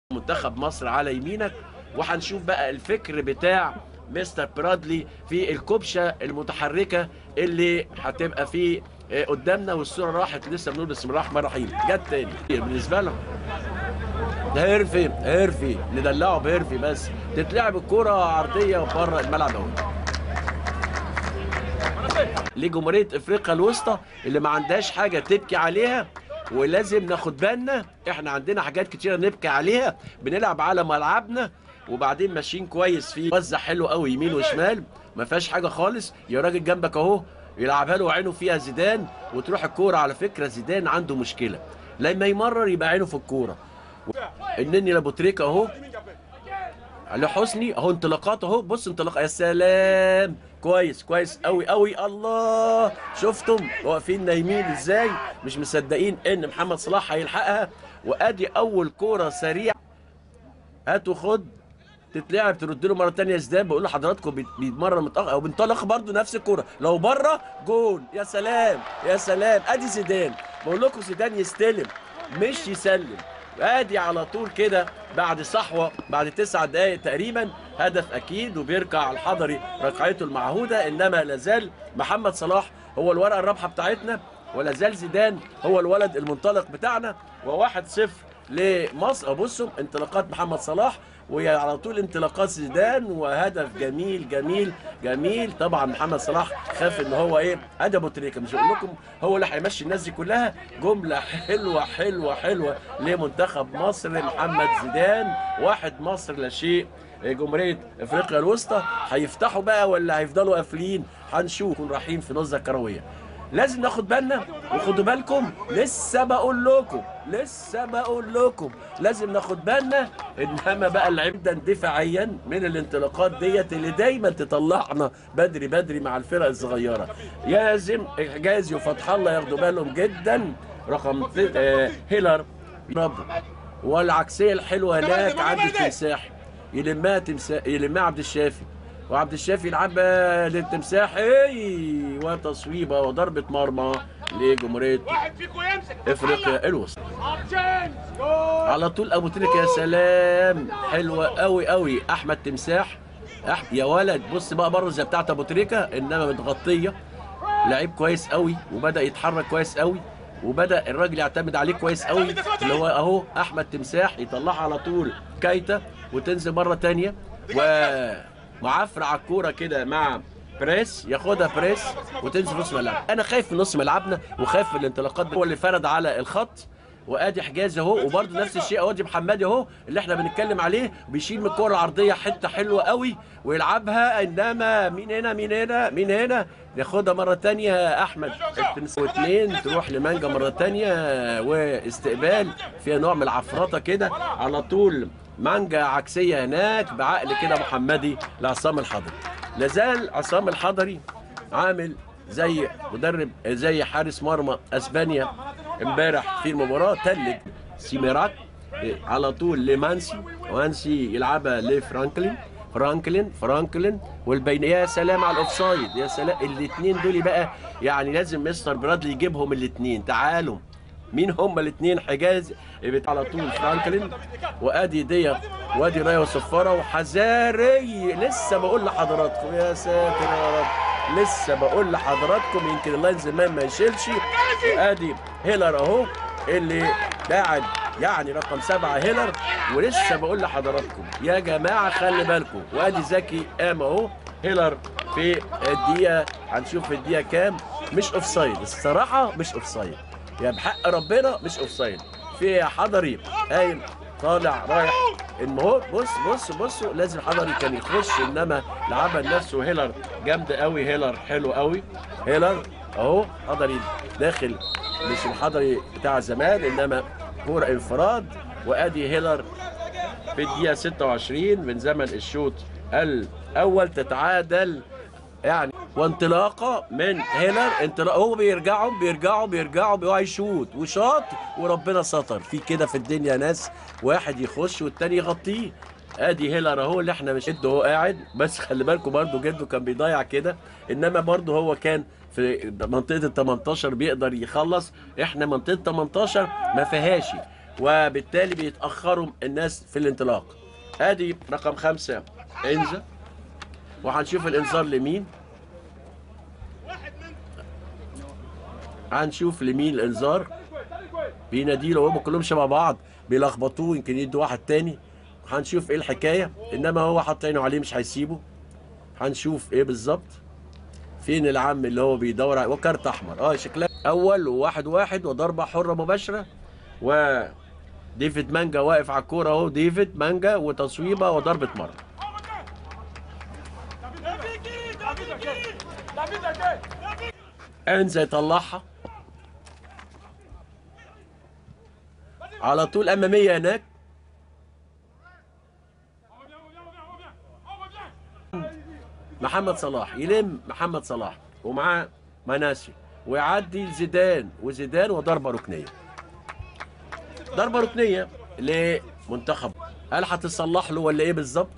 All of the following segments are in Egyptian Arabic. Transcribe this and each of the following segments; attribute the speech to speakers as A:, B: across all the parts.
A: منتخب مصر على يمينك وهنشوف بقى الفكر بتاع مستر برادلي في الكبشه المتحركه اللي هتبقى في آه، قدامنا والصوره راحت لسه بنقول بسم الله الرحمن الرحيم جت تاني بالنسبه لهم ده هيرفي هيرفي ندلعه بهيرفي بس تتلعب الكرة عرضية بره الملعب اهو لجمهورية افريقيا الوسطى اللي ما عندهاش حاجة تبكي عليها ولازم ناخد بالنا احنا عندنا حاجات كتيرة نبكي عليها بنلعب على ملعبنا وبعدين ماشيين كويس فيه وزع حلو قوي يمين وشمال ما فيهاش حاجة خالص يا راجل جنبك اهو يلعبها له وعينه فيها زيدان وتروح الكورة على فكرة زيدان عنده مشكلة لما يمرر يبقى عينه في الكورة النني لابو تريكة اهو لحسني اهو انطلاقات اهو بص انطلاق يا سلام كويس كويس قوي قوي الله شفتم واقفين نايمين ازاي مش مصدقين ان محمد صلاح هيلحقها وادي اول كوره سريعه هاتوا خد تتلعب ترد له مره ثانيه زيدان بقول لحضراتكم بيت- بيتمرن متاخر او بينطلق برضه نفس الكوره لو بره جول يا سلام يا سلام ادي زيدان بقول لكم زيدان يستلم مش يسلم ادي على طول كده بعد صحوه بعد تسع دقائق تقريبا هدف اكيد وبيركع الحضري ركعته المعهوده انما لازال محمد صلاح هو الورقه الرابحه بتاعتنا ولا زال زيدان هو الولد المنطلق بتاعنا وواحد صفر لمصر بصوا انطلاقات محمد صلاح وعلى طول انطلاقات زيدان وهدف جميل جميل جميل طبعا محمد صلاح خاف ان هو ايه ادي ابو تريكه مش هقول لكم هو اللي هيمشي الناس دي كلها جمله حلوه حلوه حلوه لمنتخب مصر محمد زيدان واحد مصر لا شيء جمهوريه افريقيا الوسطى هيفتحوا بقى ولا هيفضلوا قافلين هنشوف يكون رايحين في نزهه كرويه لازم ناخد بالنا وخدوا بالكم لسه بقول لكم لسه بقول لكم لازم ناخد بالنا انما بقى اللعيبه دفاعيا من الانطلاقات ديت اللي دايما تطلعنا بدري بدري مع الفرق الصغيره لازم حجازي وفتح الله ياخدوا بالهم جدا رقم ت- آه، هيلر رب والعكسيه الحلوه هناك عند التمساح يلمها تمساح يلمها عبد الشافي وعبد الشافي يلعبها للتمساح اي وتصويبه وضربه مرمى لجمهوريه
B: واحد فيكم يمسك
A: افريقيا الوسطى
B: اوبشن جول
A: على طول ابو تريك يا سلام حلوه قوي قوي احمد تمساح أح... يا ولد بص بقى بره زي بتاعت ابو تريكه انما متغطيه لعيب كويس قوي وبدا يتحرك كويس قوي وبدا الراجل يعتمد عليه كويس قوي اللي هو اهو احمد تمساح يطلعها على طول كايتا وتنزل مره تانية ومعفر على الكوره كده مع بريس ياخدها بريس وتنزل في نص ملعب انا خايف من نص ملعبنا وخايف من الانطلاقات هو اللي فرد على الخط وادي حجازي اهو وبرده نفس الشيء اهو دي محمدي اهو اللي احنا بنتكلم عليه بيشيل من الكره العرضيه حته حلوه قوي ويلعبها انما مين هنا مين هنا مين هنا ياخدها مره تانية احمد التمس- واثنين تروح لمانجا مره تانية واستقبال فيها نوع من العفرطه كده على طول مانجا عكسيه هناك بعقل كده محمدي لعصام الحضري لازال عصام الحضري عامل زي مدرب زي حارس مرمى اسبانيا امبارح في المباراه تلج سيميراك على طول لمانسي وانسي يلعبها لفرانكلين فرانكلين فرانكلين والبين يا سلام على الاوفسايد يا سلام الاثنين دول بقى يعني لازم مستر برادلي يجيبهم الاثنين تعالوا مين هم الاثنين حجاز على طول فرانكلين وادي دي وادي رايه وصفاره وحزاري لسه بقول لحضراتكم يا ساتر يا رب لسه بقول لحضراتكم يمكن الله زمان ما يشيلش وادي هيلر اهو اللي قاعد يعني رقم سبعة هيلر ولسه بقول لحضراتكم يا جماعة خلي بالكم وادي زكي قام اهو هيلر في الدقيقة هنشوف في الدقيقة كام مش اوف سايد الصراحة مش اوف سايد يا بحق ربنا مش اوف سايد في حضري قايم طالع رايح المهم بص بص بصوا لازم حضري كان يخش انما لعبها لنفسه هيلر جامده قوي هيلر حلو قوي هيلر اهو حضري داخل مش الحضري بتاع زمان انما كوره انفراد وادي هيلر في الدقيقه 26 من زمن الشوط الاول تتعادل يعني وانطلاقه من هيلر انطلاق هو بيرجعوا بيرجعوا بيرجعوا بيقع يشوط وشاط وربنا ستر في كده في الدنيا ناس واحد يخش والتاني يغطيه ادي هيلر اهو اللي احنا مش جده هو قاعد بس خلي بالكم برضو جده كان بيضيع كده انما برضو هو كان في منطقه ال 18 بيقدر يخلص احنا منطقه 18 ما فيهاش وبالتالي بيتاخروا الناس في الانطلاق ادي رقم خمسة انزا وهنشوف الانذار لمين هنشوف لمين الانذار بيناديله هم كلهم شبه بعض بيلخبطوه يمكن يدوا واحد تاني هنشوف ايه الحكايه انما هو حط عينه عليه مش هيسيبه هنشوف ايه بالظبط فين العم اللي هو بيدور على وكارت احمر اه شكلها اول وواحد واحد وضربه حره مباشره و ديفيد مانجا واقف على الكوره اهو ديفيد مانجا وتصويبه وضربه مرمى انزا يطلعها على طول اماميه هناك محمد صلاح يلم محمد صلاح ومعاه مناسي ويعدي لزيدان وزيدان وضربه ركنيه ضربه ركنيه لمنتخب هل هتصلح له ولا ايه بالظبط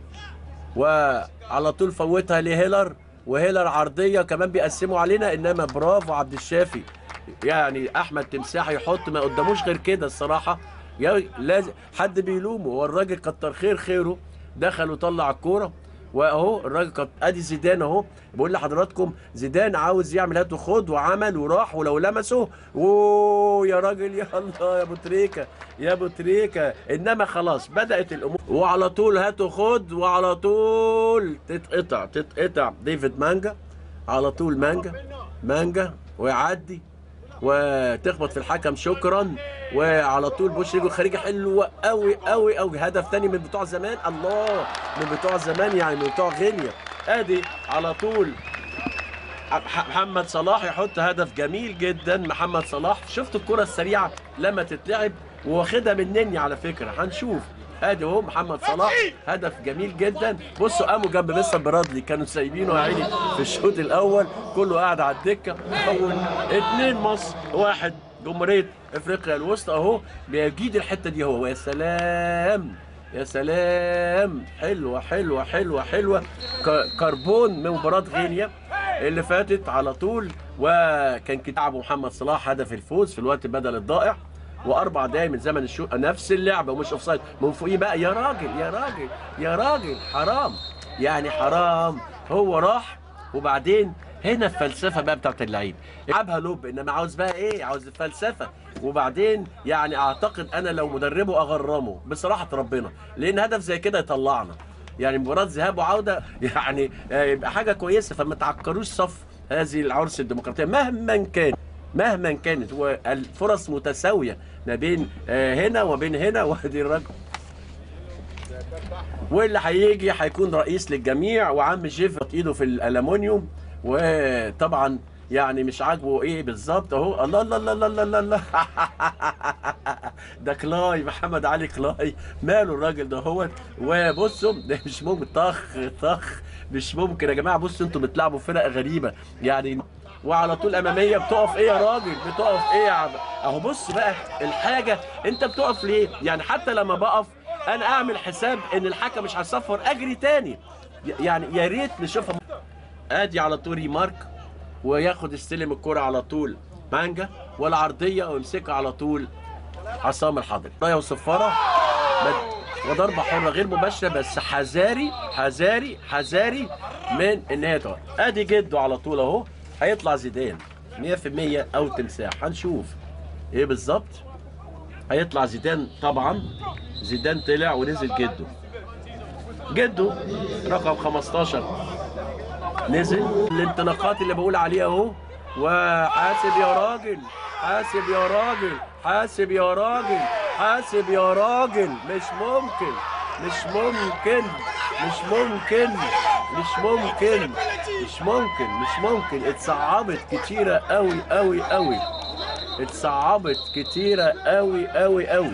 A: وعلى طول فوتها لهيلر وهيلر عرضيه كمان بيقسموا علينا انما برافو عبد الشافي يعني احمد تمساح يحط ما قداموش غير كده الصراحه يا لازم حد بيلومه هو الراجل كتر خير خيره دخل وطلع الكوره واهو الراجل كت... ادي زيدان اهو بقول لحضراتكم زيدان عاوز يعمل هات وخد وعمل وراح ولو لمسه اوه يا راجل يا الله يا ابو تريكه يا ابو تريكه انما خلاص بدات الامور وعلى طول هات وخد وعلى طول تتقطع تتقطع ديفيد مانجا على طول مانجا مانجا ويعدي وتخبط في الحكم شكرا وعلى طول بوش رجله خارجي حلوه قوي قوي قوي هدف تاني من بتوع زمان الله من بتوع زمان يعني من بتوع غينيا ادي على طول ح- محمد صلاح يحط هدف جميل جدا محمد صلاح شفت الكره السريعه لما تتلعب واخدها من نني على فكره هنشوف ادي اهو محمد صلاح هدف جميل جدا بصوا قاموا جنب مستر برادلي كانوا سايبينه يا عيني في الشوط الاول كله قاعد على الدكه اول اتنين مصر واحد جمهوريه افريقيا الوسطى اهو بيجيد الحته دي هو يا سلام يا سلام حلوه حلوه حلوه حلوه ك- كربون من مباراه غينيا اللي فاتت على طول وكان كتاب محمد صلاح هدف الفوز في الوقت بدل الضائع واربع دقايق من زمن الشوط نفس اللعبه ومش اوفسايد من فوقيه بقى يا راجل يا راجل يا راجل حرام يعني حرام هو راح وبعدين هنا الفلسفه بقى بتاعت اللعيب يلعبها لوب انما عاوز بقى ايه عاوز الفلسفه وبعدين يعني اعتقد انا لو مدربه اغرمه بصراحه ربنا لان هدف زي كده يطلعنا يعني مباراه ذهاب وعوده يعني آه، يبقى حاجه كويسه فما تعكروش صف هذه العرس الديمقراطيه مهما كان مهما كانت والفرص متساويه ما بين آه، هنا وبين هنا وادي الرجل واللي هيجي هيكون رئيس للجميع وعم جيف حط ايده في الالومنيوم وطبعا يعني مش عاجبه ايه بالظبط اهو الله الله الله الله الله الله, الله. ده كلاي محمد علي كلاي ماله الراجل ده هو وبصوا ده مش ممكن طخ طخ مش ممكن يا جماعه بصوا انتوا بتلعبوا فرق غريبه يعني وعلى طول اماميه بتقف ايه يا راجل بتقف ايه يا عم اهو بص بقى الحاجه انت بتقف ليه يعني حتى لما بقف انا اعمل حساب ان الحكم مش هيصفر اجري تاني يعني يا ريت نشوفها ادي على طول ريمارك وياخد استلم الكرة على طول مانجا والعرضية ويمسكها على طول عصام الحضري رايه وصفارة بد- وضربة حرة غير مباشرة بس حذاري حذاري حذاري من ان هي تقع ادي جده على طول اهو هيطلع زيدان 100% او تمساح هنشوف ايه بالظبط هيطلع زيدان طبعا زيدان طلع ونزل جده جده رقم 15 نزل الانطلاقات اللي بقول عليها اهو وحاسب يا راجل حاسب يا راجل حاسب يا راجل حاسب يا راجل مش ممكن مش ممكن مش ممكن مش ممكن مش ممكن مش ممكن اتصعبت كتيرة قوي قوي قوي اتصعبت كتيرة قوي قوي قوي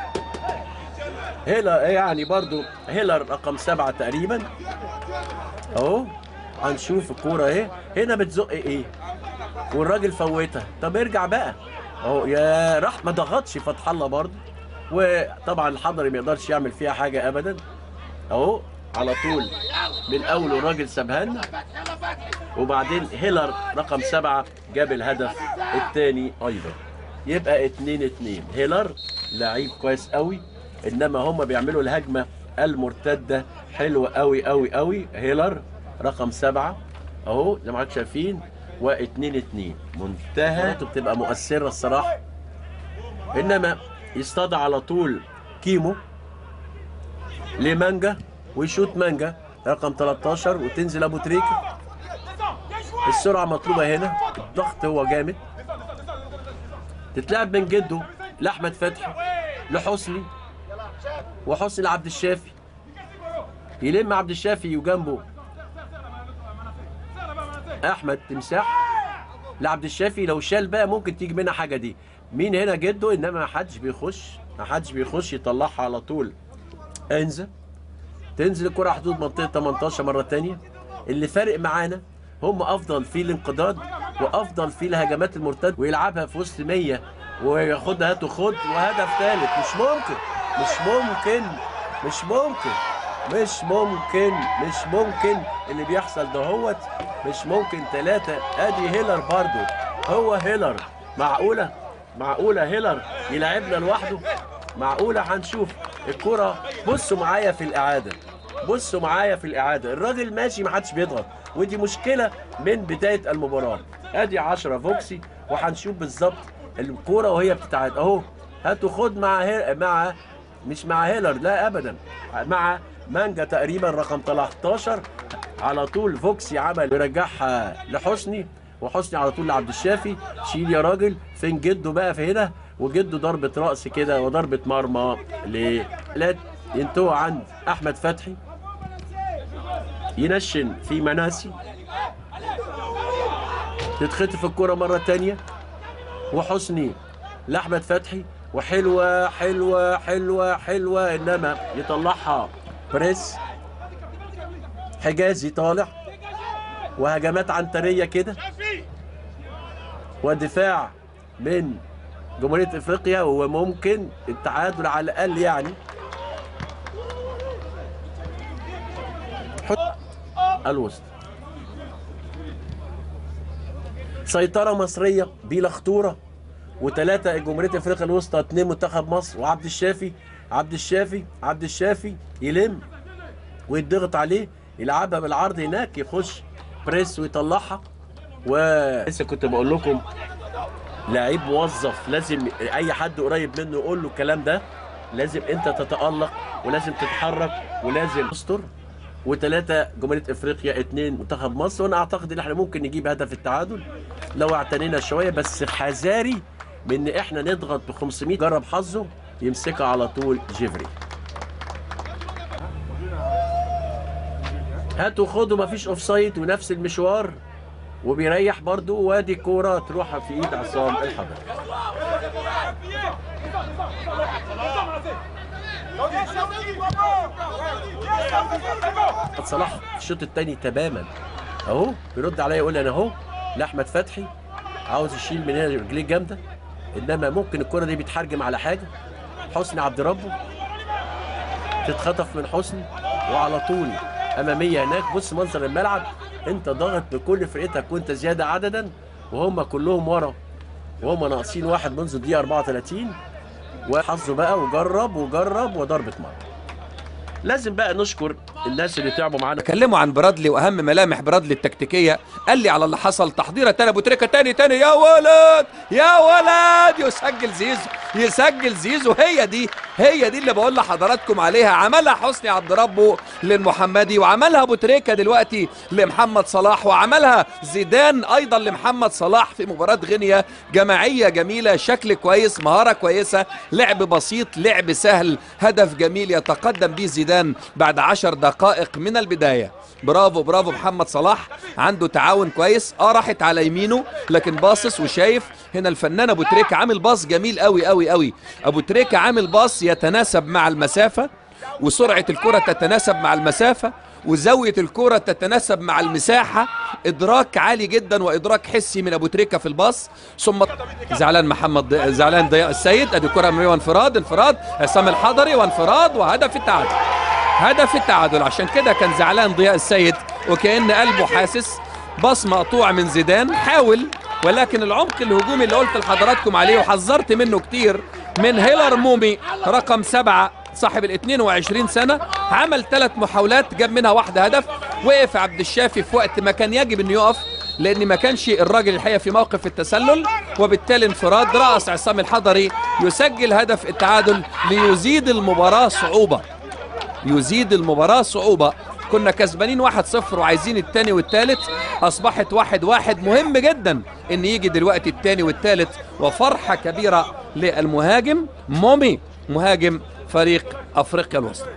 A: هيلر يعني برضو هيلر رقم سبعة تقريبا اهو هنشوف الكوره اهي هنا بتزق ايه والراجل فوتها طب ارجع بقى اهو يا راح ما ضغطش فتح الله برضه وطبعا الحضري ما يقدرش يعمل فيها حاجه ابدا اهو على طول من اول الراجل سابها لنا وبعدين هيلر رقم سبعة جاب الهدف الثاني ايضا يبقى اتنين اتنين هيلر لعيب كويس قوي انما هم بيعملوا الهجمه المرتده حلوه قوي قوي قوي هيلر رقم سبعة اهو زي ما حضرتك شايفين واتنين اتنين منتهى بتبقى مؤثره الصراحه انما يصطاد على طول كيمو لمانجا ويشوت مانجا رقم 13 وتنزل ابو تريكه السرعه مطلوبه هنا الضغط هو جامد تتلعب من جده لاحمد فتحي لحسني وحسني لعبد الشافي يلم عبد الشافي وجنبه احمد تمساح لعبد الشافي لو شال بقى ممكن تيجي منها حاجه دي مين هنا جده انما ما حدش بيخش ما حدش بيخش يطلعها على طول انزل تنزل الكره حدود منطقه 18 مره تانية اللي فارق معانا هم افضل في الانقضاض وافضل في الهجمات المرتده ويلعبها في وسط 100 وياخدها هات وخد وهدف ثالث مش ممكن مش ممكن مش ممكن مش ممكن مش ممكن اللي بيحصل دهوت مش ممكن ثلاثة ادي هيلر برضو هو هيلر معقولة معقولة هيلر يلعبنا لوحده معقولة هنشوف الكرة بصوا معايا في الإعادة بصوا معايا في الإعادة الراجل ماشي ما حدش بيضغط ودي مشكلة من بداية المباراة ادي 10 فوكسي وهنشوف بالظبط الكرة وهي بتتعاد اهو هاتوا خد مع هي... مع مش مع هيلر لا ابدا مع مانجا تقريبا رقم 13 على طول فوكسي عمل يرجعها لحسني وحسني على طول لعبد الشافي شيل يا راجل فين جده بقى في هنا وجده ضربة رأس كده وضربة مرمى ل لا ينتهوا عند أحمد فتحي ينشن في مناسي تتخطف الكرة مرة تانية وحسني لأحمد فتحي وحلوة حلوة حلوة حلوة إنما يطلعها بريس حجازي طالع وهجمات عنترية كده ودفاع من جمهورية افريقيا وممكن التعادل على الاقل يعني حط الوسط سيطرة مصرية بلا خطورة وثلاثة جمهورية افريقيا الوسطى اثنين منتخب مصر وعبد الشافي عبد الشافي عبد الشافي يلم ويتضغط عليه يلعبها بالعرض هناك يخش بريس ويطلعها و لسه كنت بقول لكم لعيب موظف لازم اي حد قريب منه يقول له الكلام ده لازم انت تتالق ولازم تتحرك ولازم تستر وثلاثة جمهورية افريقيا اثنين منتخب مصر وانا اعتقد ان احنا ممكن نجيب هدف التعادل لو اعتنينا شوية بس حذاري من ان احنا نضغط ب 500 جرب حظه يمسكها على طول جيفري هاتوا خدوا مفيش اوف سايد ونفس المشوار وبيريح برضو وادي كوره تروح في ايد عصام الحضري صلاح في الشوط الثاني تماما اهو بيرد عليا يقول لي انا اهو لاحمد فتحي عاوز يشيل من هنا رجليه جامده انما ممكن الكره دي بيتحرجم على حاجه حسني عبد ربه تتخطف من حسني وعلى طول اماميه هناك بص منظر الملعب انت ضاغط بكل فرقتك وانت زياده عددا وهم كلهم ورا وهم ناقصين واحد منذ الدقيقه 34 وحظه بقى وجرب وجرب وضربه مرمى لازم بقى نشكر الناس اللي تعبوا معانا
C: كلموا عن برادلي واهم ملامح برادلي التكتيكيه قال لي على اللي حصل تحضيره تاني ابو تريكه تاني تاني يا ولد يا ولد يسجل زيزو يسجل زيزو هي دي هي دي اللي بقول لحضراتكم عليها عملها حسني عبد ربه للمحمدي وعملها ابو تريكه دلوقتي لمحمد صلاح وعملها زيدان ايضا لمحمد صلاح في مباراه غينيا جماعيه جميله شكل كويس مهاره كويسه لعب بسيط لعب سهل هدف جميل يتقدم به زيدان بعد عشر دقائق من البدايه برافو برافو محمد صلاح عنده تعاون كويس اه راحت على يمينه لكن باصص وشايف هنا الفنان ابو تريكه عامل باص جميل قوي قوي قوي ابو تريكه عامل باص يتناسب مع المسافه وسرعه الكره تتناسب مع المسافه وزاويه الكره تتناسب مع المساحه ادراك عالي جدا وادراك حسي من ابو تريكه في الباص ثم زعلان محمد ضي... زعلان ضياء السيد ادي كره اماميه وانفراد انفراد عصام الحضري وانفراد وهدف التعادل هدف التعادل عشان كده كان زعلان ضياء السيد وكأن قلبه حاسس باص مقطوع من زيدان حاول ولكن العمق الهجومي اللي قلت لحضراتكم عليه وحذرت منه كتير من هيلر مومي رقم سبعة صاحب ال 22 سنة عمل ثلاث محاولات جاب منها واحدة هدف وقف عبد الشافي في وقت ما كان يجب انه يقف لان ما كانش الراجل الحقيقة في موقف التسلل وبالتالي انفراد رأس عصام الحضري يسجل هدف التعادل ليزيد المباراة صعوبة يزيد المباراة صعوبة كنا كسبانين 1-0 وعايزين التاني والتالت اصبحت واحد واحد مهم جدا ان يجي دلوقتي التاني والتالت وفرحة كبيرة للمهاجم مومي مهاجم فريق افريقيا الوسطى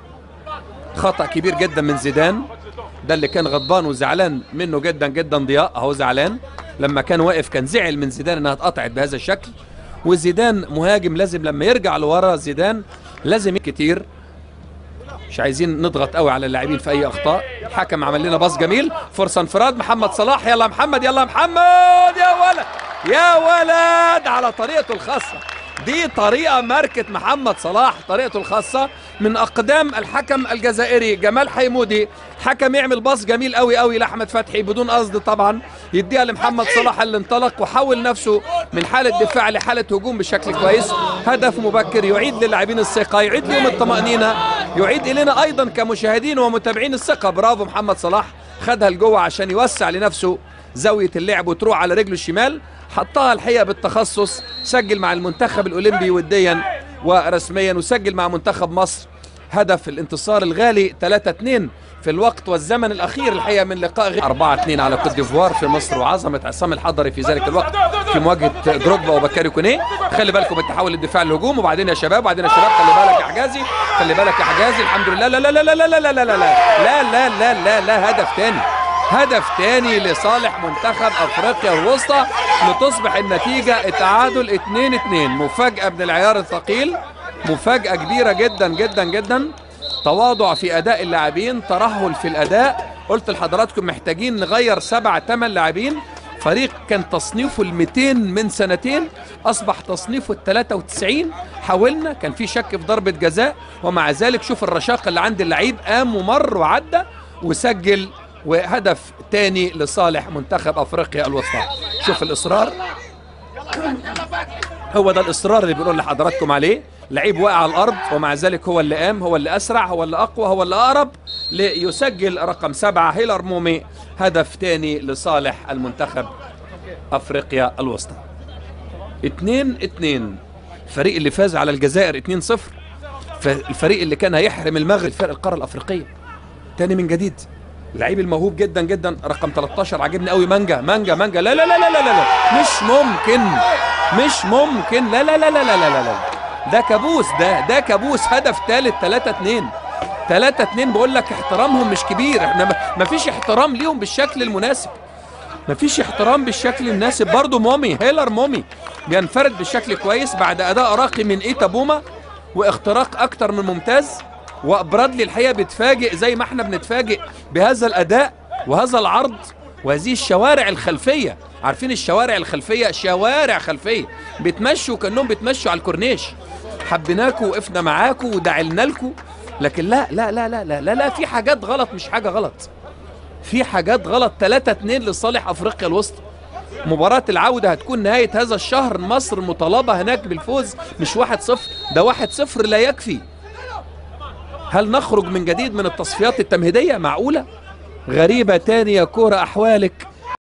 C: خطأ كبير جدا من زيدان ده اللي كان غضبان وزعلان منه جدا جدا ضياء اهو زعلان لما كان واقف كان زعل من زيدان انها اتقطعت بهذا الشكل وزيدان مهاجم لازم لما يرجع لورا زيدان لازم كتير مش عايزين نضغط قوي على اللاعبين في اي اخطاء الحكم عمل لنا باص جميل فرصه انفراد محمد صلاح يلا محمد يلا محمد يا ولد يا ولد على طريقته الخاصه دي طريقه ماركه محمد صلاح طريقته الخاصه من اقدام الحكم الجزائري جمال حيمودي حكم يعمل باص جميل قوي قوي لاحمد فتحي بدون قصد طبعا يديها لمحمد صلاح اللي انطلق وحول نفسه من حاله دفاع لحاله هجوم بشكل كويس هدف مبكر يعيد للاعبين الثقه يعيد لهم الطمانينه يعيد الينا ايضا كمشاهدين ومتابعين الثقه برافو محمد صلاح خدها لجوه عشان يوسع لنفسه زاويه اللعب وتروح على رجله الشمال حطها الحقيقه بالتخصص سجل مع المنتخب الاولمبي وديا ورسميا وسجل مع منتخب مصر هدف الانتصار الغالي 3-2 في الوقت والزمن الاخير الحقيقه من لقاء غير 4 2 على كوت ديفوار في مصر وعظمه عصام الحضري في ذلك الوقت في مواجهه دروجبا وبكاري كونيه خلي بالكم التحول للدفاع للهجوم وبعدين يا شباب وبعدين يا شباب خلي بالك يا حجازي خلي بالك يا حجازي الحمد لله لا لا لا لا لا لا لا لا لا لا لا لا لا لا هدف تاني هدف تاني لصالح منتخب افريقيا الوسطى لتصبح النتيجه التعادل 2 2 مفاجاه من العيار الثقيل مفاجاه كبيره جدا جدا جدا تواضع في اداء اللاعبين ترهل في الاداء قلت لحضراتكم محتاجين نغير سبع ثمان لاعبين فريق كان تصنيفه ال 200 من سنتين اصبح تصنيفه ال 93 حاولنا كان في شك في ضربه جزاء ومع ذلك شوف الرشاقه اللي عند اللعيب قام ومر وعدى وسجل وهدف تاني لصالح منتخب افريقيا الوسطى شوف الاصرار هو ده الاصرار اللي بنقول لحضراتكم عليه لعيب واقع على الارض ومع ذلك هو اللي قام هو اللي اسرع هو اللي اقوى هو اللي اقرب ليسجل رقم سبعة هيلر مومي هدف تاني لصالح المنتخب افريقيا الوسطى اتنين اتنين الفريق اللي فاز على الجزائر اتنين صفر الفريق اللي كان هيحرم المغرب فرق القاره الافريقيه تاني من جديد لعيب الموهوب جدا جدا رقم 13 عاجبني قوي مانجا مانجا مانجا لا لا لا لا لا لا, لا. مش ممكن مش ممكن لا لا لا لا لا لا لا, لا. ده كابوس ده ده كابوس هدف ثالث 3 2 3 2 بقول لك احترامهم مش كبير احنا ما فيش احترام ليهم بالشكل المناسب ما فيش احترام بالشكل المناسب برضه مومي هيلر مومي بينفرد بشكل كويس بعد اداء راقي من ايتا بوما واختراق اكتر من ممتاز وبرادلي الحقيقه بيتفاجئ زي ما احنا بنتفاجئ بهذا الاداء وهذا العرض وهذه الشوارع الخلفيه عارفين الشوارع الخلفيه شوارع خلفيه بيتمشوا كانهم بيتمشوا على الكورنيش حبيناكوا وقفنا معاكوا ودعلنا لكم لكن لا لا لا لا لا لا, لا في حاجات غلط مش حاجه غلط في حاجات غلط 3 2 لصالح افريقيا الوسطى مباراة العودة هتكون نهاية هذا الشهر مصر مطالبة هناك بالفوز مش واحد صفر ده واحد صفر لا يكفي هل نخرج من جديد من التصفيات التمهيدية معقولة غريبة تاني يا كورة أحوالك